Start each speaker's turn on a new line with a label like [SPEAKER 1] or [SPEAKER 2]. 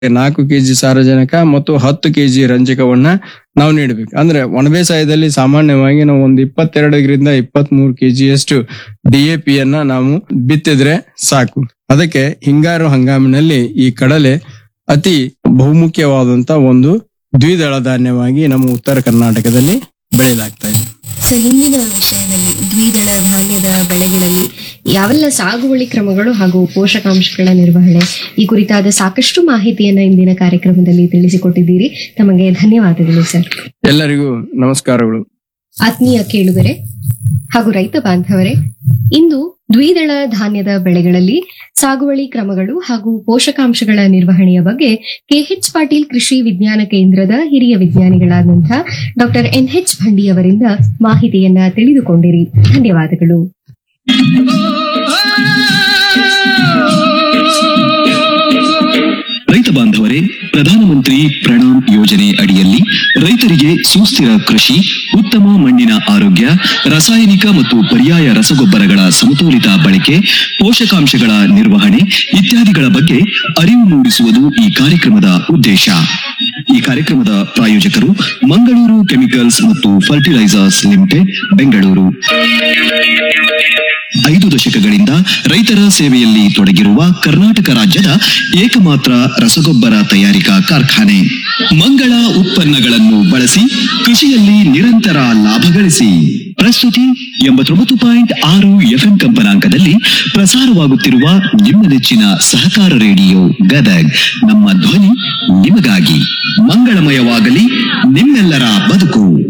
[SPEAKER 1] ನಾಲ್ಕು ಕೆಜಿ ಸಾರಜನಕ ಮತ್ತು ಹತ್ತು ಕೆಜಿ ರಂಜಕವನ್ನ ನಾವು ನೀಡಬೇಕು ಅಂದ್ರೆ ಒಣಬೇಸಾಯದಲ್ಲಿ ಸಾಮಾನ್ಯವಾಗಿ ನಾವು ಒಂದು ಇಪ್ಪತ್ತೆರಡರಿಂದ ಇಪ್ಪತ್ತ್ ಮೂರು ಕೆಜಿಯಷ್ಟು ಡಿಎಪಿಯನ್ನ ನಾವು ಬಿತ್ತಿದ್ರೆ ಸಾಕು ಅದಕ್ಕೆ ಹಿಂಗಾರು ಹಂಗಾಮಿನಲ್ಲಿ ಈ ಕಡಲೆ ಅತಿ ಬಹುಮುಖ್ಯವಾದಂತ ಒಂದು ದ್ವಿದಳ ಧಾನ್ಯವಾಗಿ ನಮ್ಮ ಉತ್ತರ ಕರ್ನಾಟಕದಲ್ಲಿ ಬೆಳೆಯಲಾಗ್ತಾ ಇದೆ
[SPEAKER 2] ಸೊ ಹಿಂದಿನ ವಿಷಯದಲ್ಲಿ ದ್ವಿದಳ ಧಾನ್ಯದ ಬೆಳೆಗಳಲ್ಲಿ ಯಾವೆಲ್ಲ ಸಾಗುವಳಿ ಕ್ರಮಗಳು ಹಾಗೂ ಪೋಷಕಾಂಶಗಳ ನಿರ್ವಹಣೆ ಈ ಕುರಿತಾದ ಸಾಕಷ್ಟು ಮಾಹಿತಿಯನ್ನ ಇಂದಿನ ಕಾರ್ಯಕ್ರಮದಲ್ಲಿ ತಿಳಿಸಿಕೊಟ್ಟಿದ್ದೀರಿ ತಮಗೆ ಧನ್ಯವಾದಗಳು ಸರ್
[SPEAKER 1] ಎಲ್ಲರಿಗೂ ನಮಸ್ಕಾರಗಳು
[SPEAKER 2] ಆತ್ಮೀಯ ಕೇಳುಗರೆ ಹಾಗೂ ರೈತ ಬಾಂಧವರೇ ಇಂದು ದ್ವಿದಳ ಧಾನ್ಯದ ಬೆಳೆಗಳಲ್ಲಿ ಸಾಗುವಳಿ ಕ್ರಮಗಳು ಹಾಗೂ ಪೋಷಕಾಂಶಗಳ ನಿರ್ವಹಣೆಯ ಬಗ್ಗೆ ಕೆಎಚ್ ಪಾಟೀಲ್ ಕೃಷಿ ವಿಜ್ಞಾನ ಕೇಂದ್ರದ ಹಿರಿಯ ವಿಜ್ಞಾನಿಗಳಾದಂತಹ ಡಾಕ್ಟರ್ ಎನ್ಎಚ್ ಭಂಡಿ ಅವರಿಂದ ಮಾಹಿತಿಯನ್ನ ತಿಳಿದುಕೊಂಡಿರಿ ಧನ್ಯವಾದಗಳು
[SPEAKER 3] ರೈತ ಬಾಂಧವರೇ ಪ್ರಧಾನಮಂತ್ರಿ ಪ್ರಣಾಮ್ ಯೋಜನೆ ಅಡಿಯಲ್ಲಿ ರೈತರಿಗೆ ಸುಸ್ಥಿರ ಕೃಷಿ ಉತ್ತಮ ಮಣ್ಣಿನ ಆರೋಗ್ಯ ರಾಸಾಯನಿಕ ಮತ್ತು ಪರ್ಯಾಯ ರಸಗೊಬ್ಬರಗಳ ಸಮತೋಲಿತ ಬಳಕೆ ಪೋಷಕಾಂಶಗಳ ನಿರ್ವಹಣೆ ಇತ್ಯಾದಿಗಳ ಬಗ್ಗೆ ಅರಿವು ಮೂಡಿಸುವುದು ಈ ಕಾರ್ಯಕ್ರಮದ ಉದ್ದೇಶ ಈ ಕಾರ್ಯಕ್ರಮದ ಪ್ರಾಯೋಜಕರು ಮಂಗಳೂರು ಕೆಮಿಕಲ್ಸ್ ಮತ್ತು ಫರ್ಟಿಲೈಸರ್ಸ್ ಲಿಮಿಟೆಡ್ ಬೆಂಗಳೂರು ಐದು ದಶಕಗಳಿಂದ ರೈತರ ಸೇವೆಯಲ್ಲಿ ತೊಡಗಿರುವ ಕರ್ನಾಟಕ ರಾಜ್ಯದ ಏಕಮಾತ್ರ ರಸಗೊಬ್ಬರ ತಯಾರಿಕಾ ಕಾರ್ಖಾನೆ ಮಂಗಳ ಉತ್ಪನ್ನಗಳನ್ನು ಬಳಸಿ ಕೃಷಿಯಲ್ಲಿ ನಿರಂತರ ಲಾಭ ಗಳಿಸಿ ಪ್ರಸ್ತುತಿ ಎಂಬತ್ತೊಂಬತ್ತು ಪಾಯಿಂಟ್ ಆರು ಎಫ್ಎಂ ಕಂಪನಾಂಕದಲ್ಲಿ ಪ್ರಸಾರವಾಗುತ್ತಿರುವ ನಿಮ್ಮ ನೆಚ್ಚಿನ ಸಹಕಾರ ರೇಡಿಯೋ ಗದಗ್ ನಮ್ಮ ಧ್ವನಿ ನಿಮಗಾಗಿ ಮಂಗಳಮಯವಾಗಲಿ ನಿಮ್ಮೆಲ್ಲರ ಬದುಕು